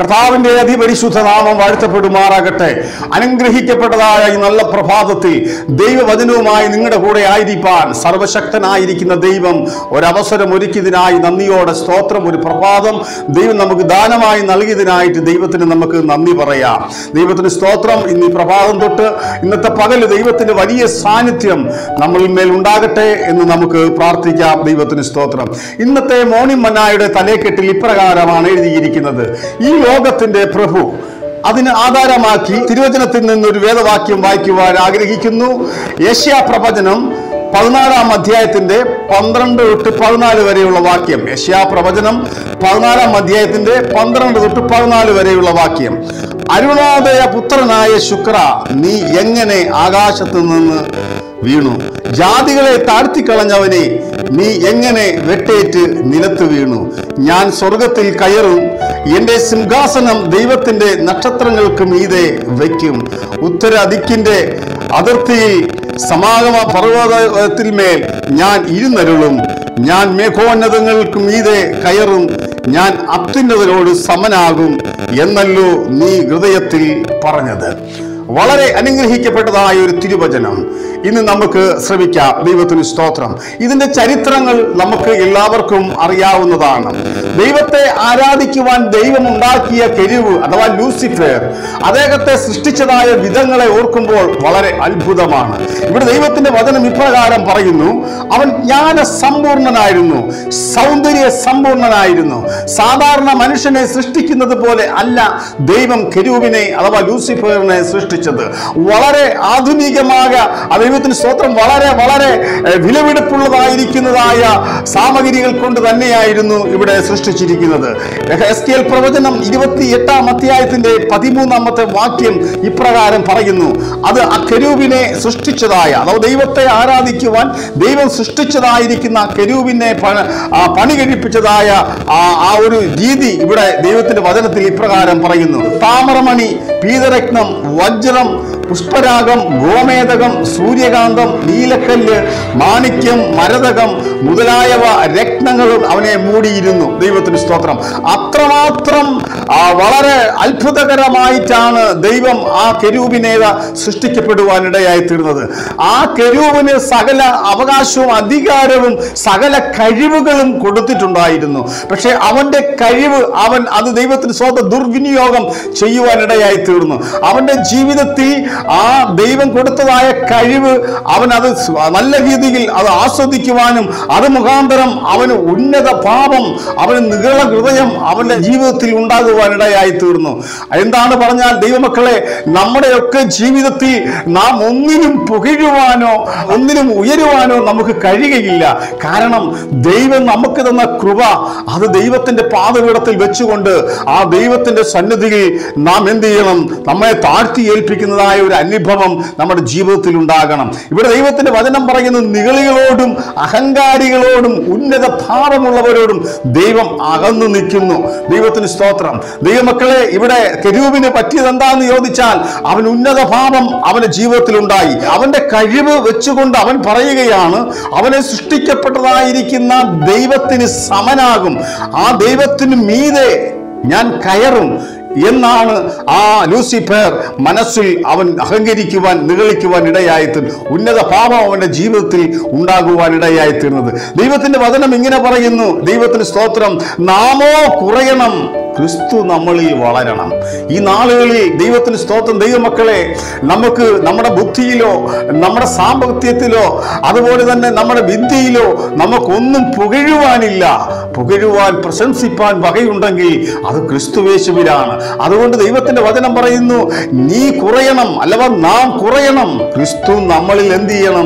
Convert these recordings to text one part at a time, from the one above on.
കർത്താവിന്റെ അതിപരിശുദ്ധ നാമം വാഴ്ത്തപ്പെടുമാറാകട്ടെ അനുഗ്രഹിക്കപ്പെട്ടതായ ഈ നല്ല പ്രഭാതത്തിൽ ദൈവവചനവുമായി നിങ്ങളുടെ കൂടെ ആയിരിക്കാൻ സർവശക്തനായിരിക്കുന്ന ദൈവം ഒരവസരം ഒരുക്കിയതിനായി നന്ദിയോടെ സ്തോത്രം ഒരു പ്രഭാതം ദൈവം നമുക്ക് ദാനമായി നൽകിയതിനായിട്ട് ദൈവത്തിന് നമുക്ക് നന്ദി പറയാം ദൈവത്തിന് സ്തോത്രം ഇന്ന് ഈ പ്രഭാതം തൊട്ട് ഇന്നത്തെ പകല് ദൈവത്തിന്റെ വലിയ സാന്നിധ്യം നമ്മളിൽ മേൽ ഉണ്ടാകട്ടെ എന്ന് നമുക്ക് പ്രാർത്ഥിക്കാം ദൈവത്തിന് സ്തോത്രം ഇന്നത്തെ മോർണിംഗ് മന്നായുടെ തലേക്കെട്ടിൽ ഇപ്രകാരമാണ് എഴുതിയിരിക്കുന്നത് ഈ ലോകത്തിന്റെ പ്രഭു അതിന് ആധാരമാക്കി തിരുവചനത്തിൽ നിന്ന് ഒരു വേദവാക്യം വായിക്കുവാൻ ആഗ്രഹിക്കുന്നു യശ്യാ പ്രവചനം പതിനാലാം അധ്യായത്തിന്റെ പന്ത്രണ്ട് തൊട്ട് പതിനാല് വരെയുള്ള വാക്യം യശ്യാ പ്രവചനം പതിനാലാം അധ്യായത്തിന്റെ പന്ത്രണ്ട് തൊട്ട് പതിനാല് വരെയുള്ള വാക്യം അരുണോദയ പുത്രനായ ശുക്ര നീ എങ്ങനെ ആകാശത്ത് നിന്ന് വീണു ജാതികളെ താഴ്ത്തിക്കളഞ്ഞവനെ നീ എങ്ങനെ വെട്ടേറ്റ് നിലത്ത് വീണു ഞാൻ സ്വർഗത്തിൽ കയറും എന്റെ സിംഹാസനം ദൈവത്തിന്റെ നക്ഷത്രങ്ങൾക്ക് മീതെ വയ്ക്കും ഉത്തര ദിക്കിന്റെ അതിർത്തിയിൽ സമാഗമ പർവ്വതത്തിൽ മേൽ ഞാൻ ഇരുന്നരുളും ഞാൻ മേഘോന്നതങ്ങൾക്ക് മീതെ കയറും ഞാൻ അത്യുന്നതരോട് സമനാകും എന്നല്ലോ നീ ഹൃദയത്തിൽ പറഞ്ഞത് വളരെ അനുഗ്രഹിക്കപ്പെട്ടതായ ഒരു തിരുവചനം ഇന്ന് നമുക്ക് ശ്രമിക്കാം ദൈവത്തിന് സ്തോത്രം ഇതിന്റെ ചരിത്രങ്ങൾ നമുക്ക് എല്ലാവർക്കും അറിയാവുന്നതാണ് ദൈവത്തെ ആരാധിക്കുവാൻ ദൈവം ഉണ്ടാക്കിയ കെരിവ് അഥവാ ലൂസിഫർ അദ്ദേഹത്തെ സൃഷ്ടിച്ചതായ വിധങ്ങളെ ഓർക്കുമ്പോൾ വളരെ അത്ഭുതമാണ് ഇവിടെ ദൈവത്തിന്റെ വചനം ഇപ്രകാരം പറയുന്നു അവൻ ജ്ഞാന സമ്പൂർണനായിരുന്നു സൗന്ദര്യ സമ്പൂർണനായിരുന്നു സാധാരണ മനുഷ്യനെ സൃഷ്ടിക്കുന്നത് പോലെ അല്ല ദൈവം കെരൂവിനെ അഥവാ ലൂസിഫറിനെ സൃഷ്ടിച്ചത് വളരെ ആധുനികമായ ആ ദൈവത്തിന് സ്തോത്രം വളരെ വളരെ ഏഹ്, വിലപിടിപ്പുള്ളതായിരിക്കുന്നതായ സാമഗ്രികൾ കൊണ്ട് തന്നെയായിരുന്നു ഇവിടെ സൃഷ്ടിച്ചിരിക്കുന്നത് എസ് കെ എൽ പ്രവചനം ഇരുപത്തി എട്ടാം അധ്യായത്തിന്റെ പതിമൂന്നാമത്തെ വാക്യം ഇപ്രകാരം പറയുന്നു അത് ആ കെരൂവിനെ സൃഷ്ടിച്ചതായ അഥവാ ദൈവത്തെ ആരാധിക്കുവാൻ ദൈവം സൃഷ്ടിച്ചതായിരിക്കുന്ന ആ കെരൂവിനെ പണ- ആ പണി കഴിപ്പിച്ചതായ ആ ആ ഒരു രീതി ഇവിടെ ദൈവത്തിന്റെ വചനത്തിൽ ഇപ്രകാരം പറയുന്നു താമരമണി പീതരത്നം വജ്രം പുഷ്പരാഗം ഗോമേതകം സൂര്യകാന്തം നീലക്കല്ല് മാണിക്യം മരതകം മുതലായവ രത്നങ്ങളും അവനെ മൂടിയിരുന്നു ദൈവത്തിന് സ്തോത്രം അത്രമാത്രം ആ, വളരെ അത്ഭുതകരമായിട്ടാണ് ദൈവം ആ കെരൂപിനെ സൃഷ്ടിക്കപ്പെടുവാനിടയായി തീർന്നത് ആ കെരൂപിന് സകല അവകാശവും അധികാരവും സകല കഴിവുകളും കൊടുത്തിട്ടുണ്ടായിരുന്നു പക്ഷെ അവന്റെ കഴിവ് അവൻ അത് ദൈവത്തിന് സ്വന്തം ദുർവിനിയോഗം ചെയ്യുവാനിടയായി തീർന്നു അവന്റെ ജീവിതത്തിൽ ആ ദൈവം കൊടുത്തതായ കഴിവ് അവൻ അത് സ്വ- നല്ല രീതിയിൽ അത് ആസ്വദിക്കുവാനും അത് മുഖാന്തരം അവന് ഉന്നത പാപം അവന് നികള ഹൃദയം അവന്റെ ജീവിതത്തിൽ ഉണ്ടാകുവാനിടയായി തീർന്നു എന്താണ് പറഞ്ഞാൽ ദൈവമക്കളെ നമ്മുടെയൊക്കെ ജീവിതത്തിൽ നാം ഒന്നിനും പുകഴുവാനോ ഒന്നിനും ഉയരുവാനോ നമുക്ക് കഴിയുകയില്ല കാരണം ദൈവം നമുക്ക് തന്ന കൃപ അത് ദൈവത്തിന്റെ പാതപീഠത്തിൽ വെച്ചുകൊണ്ട് ആ ദൈവത്തിന്റെ സന്നിധിയിൽ നാം എന്ത് ചെയ്യണം നമ്മെ താഴ്ത്തി ഏൽപ്പിക്കുന്നതായ ഒരു അനുഭവം നമ്മുടെ ജീവിതത്തിൽ ഉണ്ടാകണം ഇവിടെ ദൈവത്തിന്റെ വചനം പറയുന്നു നികളികളോടും അഹങ്കാരികളോടും ഉന്നത ഭാവമുള്ളവരോടും ദൈവം അകന്നു നിൽക്കുന്നു ദൈവത്തിന് സ്തോത്രം ദൈവമക്കളെ ഇവിടെ കെരൂപിന് പറ്റിയത് എന്താന്ന് ചോദിച്ചാൽ അവൻ ഉന്നത ഭാവം അവന്റെ ജീവിതത്തിൽ ഉണ്ടായി അവന്റെ കഴിവ് വെച്ചുകൊണ്ട് അവൻ പറയുകയാണ് അവനെ സൃഷ്ടിക്കപ്പെട്ടതായിരിക്കുന്ന ദൈവത്തിന് സമനാകും ആ ദൈവത്തിന് മീതെ ഞാൻ കയറും എന്നാണ് ആ ലൂസിഫർ മനസ്സിൽ അവൻ അഹങ്കരിക്കുവാൻ നിഗളിക്കുവാൻ ഇടയായിത്തീർന്നു ഉന്നത പാപം അവന്റെ ജീവിതത്തിൽ ഉണ്ടാകുവാൻ ഇടയായിത്തീർന്നത് ദൈവത്തിന്റെ വചനം ഇങ്ങനെ പറയുന്നു ദൈവത്തിന് സ്തോത്രം നാമോ കുറയണം ക്രിസ്തു നമ്മളിൽ വളരണം ഈ നാളുകളിൽ ദൈവത്തിന് സ്തോത്രം ദൈവമക്കളെ നമുക്ക് നമ്മുടെ ബുദ്ധിയിലോ നമ്മുടെ സാമ്പത്തികത്തിലോ അതുപോലെ തന്നെ നമ്മുടെ വിദ്യയിലോ നമുക്കൊന്നും പുകഴുവാനില്ല പുകഴുവാൻ പ്രശംസിപ്പാൻ വകയുണ്ടെങ്കിൽ അത് ക്രിസ്തുവേശുവിലാണ് അതുകൊണ്ട് ദൈവത്തിന്റെ വചനം പറയുന്നു നീ കുറയണം അല്ലവ നാം കുറയണം ക്രിസ്തു നമ്മളിൽ എന്ത് ചെയ്യണം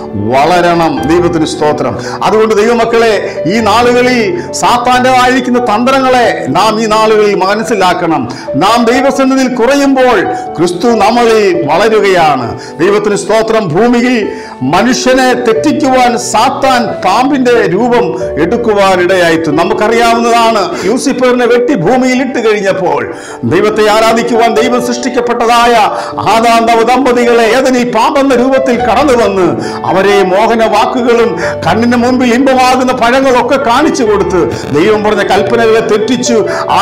വളരണം ദൈവത്തിന് സ്തോത്രം അതുകൊണ്ട് ദൈവമക്കളെ ഈ നാളുകളിൽ സാത്താൻ്റെതായിരിക്കുന്ന തന്ത്രങ്ങളെ നാം ഈ നാളുകളിൽ മനസ്സിലാക്കണം നാം ദൈവസന്നിധിയിൽ കുറയുമ്പോൾ ക്രിസ്തു നമ്മളിൽ വളരുകയാണ് ദൈവത്തിന് സ്തോത്രം ഭൂമിയിൽ മനുഷ്യനെ തെറ്റിക്കുവാൻ സാത്താൻ പാമ്പിന്റെ രൂപം എടുക്കുവാൻ ഇടയായിത്തു നമുക്കറിയാവുന്നതാണ് ലൂസിഫറിനെ വെട്ടി ഭൂമിയിൽ ഇട്ട് കഴിഞ്ഞപ്പോൾ ദൈവത്തെ ആരാധിക്കുവാൻ ദൈവം സൃഷ്ടിക്കപ്പെട്ടതായ ആദാന്തവ ദമ്പതികളെ ഏതനീ പാമ്പെന്ന രൂപത്തിൽ കടന്നു വന്ന് അവരെ മോഹന വാക്കുകളും കണ്ണിന് മുൻപിൽ ഇമ്പമാകുന്ന പഴങ്ങളൊക്കെ കാണിച്ചു കൊടുത്ത് ദൈവം പറഞ്ഞ കൽപ്പനകളെ തെറ്റിച്ചു ആ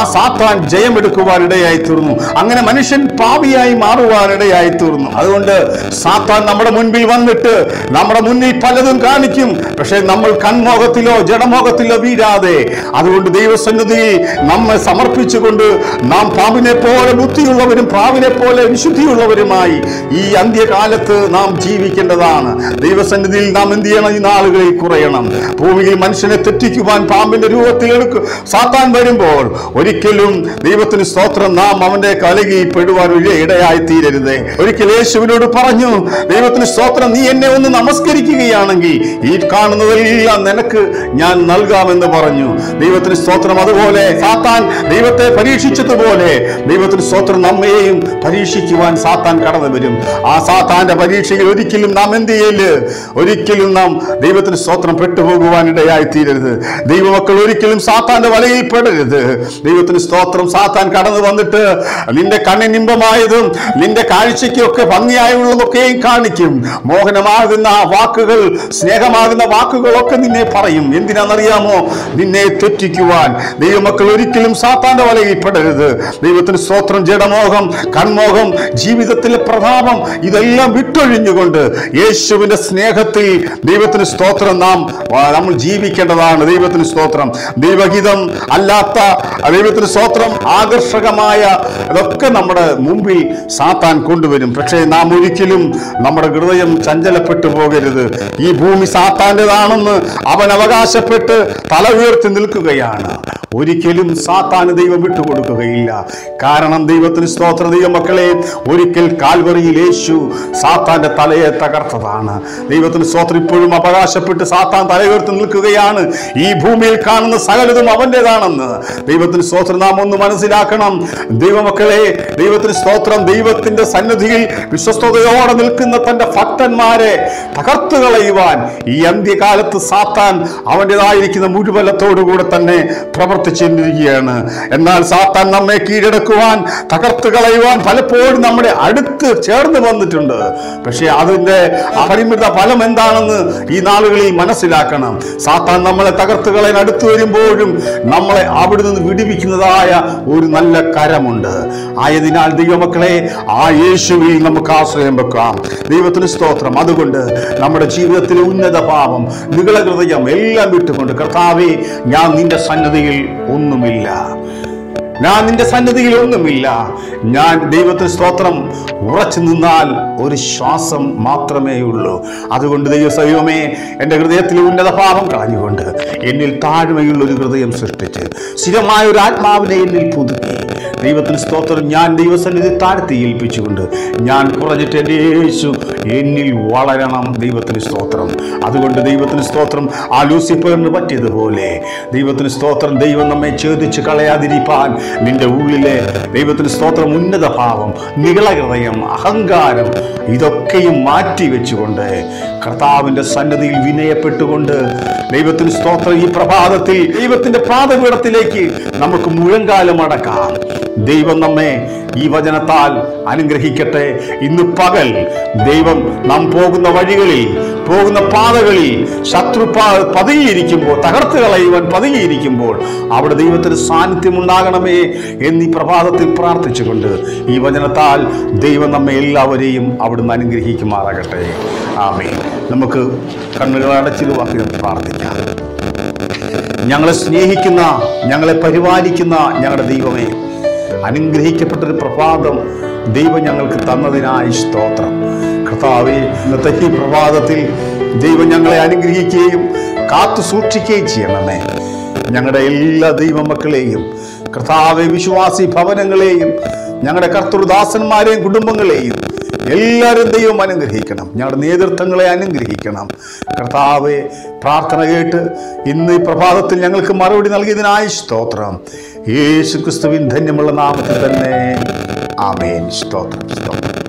സാത്താൻ ജയമെടുക്കുവാനിടയായി തീർന്നു അങ്ങനെ മനുഷ്യൻ പാപിയായി മാറുവാനിടയായി തീർന്നു അതുകൊണ്ട് സാത്താൻ നമ്മുടെ മുൻപിൽ വന്നിട്ട് നമ്മുടെ മുന്നിൽ പലതും കാണിക്കും പക്ഷെ നമ്മൾ കൺമോഹത്തിലോ ജഡമോഹത്തിലോ വീഴാതെ അതുകൊണ്ട് ദൈവസന്നിധിയിൽ നമ്മെ സമർപ്പിച്ചുകൊണ്ട് നാം പാമ്പിനെ പോലെ ബുദ്ധിയുള്ളവരും പ്രാവിനെ പോലെ വിശുദ്ധിയുള്ളവരുമായി ഈ അന്ത്യകാലത്ത് നാം ജീവിക്കേണ്ടതാണ് ദൈവസന്നിധിയിൽ നാം എന്ത് ചെയ്യണം ഈ നാളുകളിൽ കുറയണം ഭൂമിയിൽ മനുഷ്യനെ തെറ്റിക്കുവാൻ പാമ്പിന്റെ രൂപത്തിൽ എടുക്കും സാത്താൻ വരുമ്പോൾ ഒരിക്കലും ദൈവത്തിന് സ്തോത്രം നാം അവന്റെ കലകിൽ പെടുവാൻ വലിയ ഇടയായി തീരരുത് ഒരിക്കൽ യേശുവിനോട് പറഞ്ഞു ദൈവത്തിന് സ്തോത്രം നീ എന്നെ ഒന്ന് നമസ്കരിക്കുകയാണെങ്കിൽ ഈ കാണുന്നതെല്ലാം നിനക്ക് ഞാൻ നൽകാമെന്ന് പറഞ്ഞു ദൈവത്തിന് സ്തോത്രം അതുപോലെ സാത്താൻ ദൈവത്തെ പരീക്ഷിച്ചതുപോലെ ദൈവത്തിന് സ്തോത്രം നമ്മയെയും പരീക്ഷിക്കുവാൻ സാത്താൻ കടന്നു വരും ആ സാത്താന്റെ പരീക്ഷയിൽ ഒരിക്കലും നാം എന്ത് ചെയ്യല് ഒരിക്കലും നാം ദൈവത്തിന് സ്തോത്രം പെട്ടുപോകുവാൻ ഇടയായി തീരരുത് ദൈവമക്കൾ ഒരിക്കലും സാത്താന്റെ വലയിൽ പെടരുത് ദൈവത്തിന് സ്തോത്രം സാത്താൻ കടന്നു വന്നിട്ട് നിന്റെ കണ്ണിനിമ്പമായതും നിന്റെ കാഴ്ചയ്ക്കൊക്കെ ഭംഗിയായുള്ളതൊക്കെയും കാണിക്കും മോഹനമാകുന്ന ആ വാക്കുകൾ സ്നേഹമാകുന്ന വാക്കുകളൊക്കെ നിന്നെ പറയും എന്തിനാണെന്നറിയാമോ നിന്നെ തെറ്റിക്കുവാൻ ദൈവമക്കൾ ഒരിക്കലും സാത്താന്റെ വലയിൽ പെടരുത് ദൈവത്തിന് സ്തോത്രം ജഡമോഹം കൺമോഹം ജീവിതത്തിലെ പ്രതാപം ഇതെല്ലാം വിട്ടൊഴിഞ്ഞുകൊണ്ട് യേശുവിന്റെ സ്നേഹത്തിൽ ദൈവത്തിന് സ്തോത്രം നാം ആ, നമ്മൾ ജീവിക്കേണ്ടതാണ് ദൈവത്തിന് സ്തോത്രം ദൈവഹിതം അല്ലാത്ത ദൈവത്തിന് സ്തോത്രം ആകർഷകമായ അതൊക്കെ നമ്മുടെ മുമ്പിൽ സാത്താൻ കൊണ്ടുവരും പക്ഷേ നാം ഒരിക്കലും നമ്മുടെ ഹൃദയം ചഞ്ചലപ്പെട്ടു പോകരുത് ഈ ഭൂമി സാത്താൻ്റെതാണെന്ന് അവൻ അവകാശപ്പെട്ട് തല ഉയർത്തി നിൽക്കുകയാണ് ഒരിക്കലും സാത്താന് ദൈവം വിട്ടുകൊടുക്കുകയില്ല കാരണം ദൈവത്തിന് സ്തോത്ര ദൈവമക്കളെ ഒരിക്കൽ കാൽവറിയിൽ യേശു സാത്താന്റെ തലയെ തകർത്തതാണ് ദൈവത്തിന് സ്തോത്രം ഇപ്പോഴും അവകാശപ്പെട്ട് സാത്താൻ തലയുയർത്തി നിൽക്കുകയാണ് ഈ ഭൂമിയിൽ കാണുന്ന സകലതും അവൻ്റെതാണെന്ന് ദൈവത്തിന് സ്തോത്രം നാം ഒന്ന് മനസ്സിലാക്കണം ദൈവമക്കളെ ദൈവത്തിന് സ്തോത്രം ദൈവത്തിന്റെ സന്നിധിയിൽ വിശ്വസ്തയോടെ നിൽക്കുന്ന തന്റെ ഭക്തന്മാരെ തകർത്തു കളയുവാൻ ഈ അന്ത്യകാലത്ത് സാത്താൻ അവൻ്റെതായിരിക്കുന്ന മുഴുവലത്തോടുകൂടെ തന്നെ പ്രവർത്തിച്ചിരിക്കുകയാണ് എന്നാൽ സാത്താൻ നമ്മെ കീഴടക്കുവാൻ തകർത്ത് കളയുവാൻ പലപ്പോഴും നമ്മുടെ അടുത്ത് ചേർന്ന് വന്നിട്ടുണ്ട് പക്ഷേ അതിന്റെ അപരിമിത ഫലം എന്താണെന്ന് ഈ നാളുകളിൽ മനസ്സിലാക്കണം സാത്താൻ നമ്മളെ തകർത്ത് കളയാൻ അടുത്ത് വരുമ്പോഴും നമ്മളെ അവിടെ നിന്ന് വിടിവിക്കുന്നതായ ഒരു നല്ല കരമുണ്ട് ആയതിനാൽ ദൈവമക്കളെ ആ യേശുവിൽ നമുക്ക് ആശ്രയം വെക്കാം ദൈവത്തിന് സ്തോത്രം അതുകൊണ്ട് നമ്മുടെ ജീവിതത്തിലെ ഉന്നത പാപം നികളഹൃദയം എല്ലാം വിട്ടുകൊണ്ട് കർത്താവെ ഞാൻ നിന്റെ സന്നദ്ധിയിൽ ഒന്നുമില്ല ഞാൻ നിന്റെ സന്നിധിയിൽ ഒന്നുമില്ല ഞാൻ ദൈവത്തിന് സ്തോത്രം ഉറച്ചു നിന്നാൽ ഒരു ശ്വാസം മാത്രമേ ഉള്ളൂ അതുകൊണ്ട് ദൈവസൈവമേ എൻ്റെ ഹൃദയത്തിൽ ഉന്നത ഭാവം കളഞ്ഞുകൊണ്ട് എന്നിൽ താഴ്മയുള്ള ഒരു ഹൃദയം സൃഷ്ടിച്ച് സ്ഥിരമായ ഒരു ആത്മാവിനെ എന്നിൽ പുതുക്കി ദൈവത്തിന് സ്തോത്രം ഞാൻ ദൈവസന്നിധി താഴ്ത്തി ഏൽപ്പിച്ചുകൊണ്ട് ഞാൻ കുറഞ്ഞിട്ട് എൻ്റെ യേശു എന്നിൽ വളരണം ദൈവത്തിന് സ്തോത്രം അതുകൊണ്ട് ദൈവത്തിന് സ്തോത്രം ആ ലൂസിഫറിന് പറ്റിയതുപോലെ ദൈവത്തിന് സ്തോത്രം ദൈവം നമ്മെ ഛേദിച്ച് കളയാതിരിപ്പാൻ നിന്റെ ഉള്ളിലെ ദൈവത്തിന് സ്തോത്രം ഉന്നത ഭാവം നികളഹൃദയം അഹങ്കാരം ഇതൊക്കെയും മാറ്റി വെച്ചുകൊണ്ട് കർത്താവിൻ്റെ സന്നദ്ധിയിൽ വിനയപ്പെട്ടുകൊണ്ട് ദൈവത്തിന് സ്തോത്രം ഈ പ്രഭാതത്തിൽ ദൈവത്തിന്റെ പാദപീഠത്തിലേക്ക് നമുക്ക് മുഴങ്കാലം അടക്കാം ദൈവം നമ്മെ ഈ വചനത്താൽ അനുഗ്രഹിക്കട്ടെ ഇന്ന് പകൽ ദൈവം നാം പോകുന്ന വഴികളിൽ പോകുന്ന പാതകളിൽ ശത്രു പ- പതുങ്ങിയിരിക്കുമ്പോൾ തകർത്ത് കളയുവാൻ പതുങ്ങിയിരിക്കുമ്പോൾ അവിടെ ദൈവത്തിന് സാന്നിധ്യം ഉണ്ടാകണമേ എന്നീ പ്രഭാതത്തിൽ പ്രാർത്ഥിച്ചുകൊണ്ട് ഈ വചനത്താൽ ദൈവം നമ്മെ എല്ലാവരെയും അവിടുന്ന് അനുഗ്രഹിക്കുമാറാകട്ടെ ആമേ നമുക്ക് കണ്ണുകൾ അടച്ചിത് വാക്കി പ്രാർത്ഥിക്കാം ഞങ്ങളെ സ്നേഹിക്കുന്ന ഞങ്ങളെ പരിപാലിക്കുന്ന ഞങ്ങളുടെ ദൈവമേ അനുഗ്രഹിക്കപ്പെട്ടൊരു പ്രഭാതം ദൈവം ഞങ്ങൾക്ക് തന്നതിനായി സ്തോത്രം കർത്താവെ ഇന്നത്തെ ഈ പ്രഭാതത്തിൽ ദൈവം ഞങ്ങളെ അനുഗ്രഹിക്കുകയും കാത്തു സൂക്ഷിക്കുകയും ചെയ്യണമേ ഞങ്ങളുടെ എല്ലാ ദൈവമക്കളെയും കർത്താവെ വിശ്വാസി ഭവനങ്ങളെയും ഞങ്ങളുടെ കർത്തൃദാസന്മാരെയും കുടുംബങ്ങളെയും എല്ലാവരും ദൈവം അനുഗ്രഹിക്കണം ഞങ്ങളുടെ നേതൃത്വങ്ങളെ അനുഗ്രഹിക്കണം കർത്താവെ പ്രാർത്ഥന കേട്ട് ഇന്ന് ഈ പ്രഭാതത്തിൽ ഞങ്ങൾക്ക് മറുപടി നൽകിയതിനായി സ്തോത്രം യേശു ക്രിസ്തുവിൻ ധന്യമുള്ള നാമത്തിൽ തന്നെ ആമേൻ സ്തോത്രം സ്തോത്രം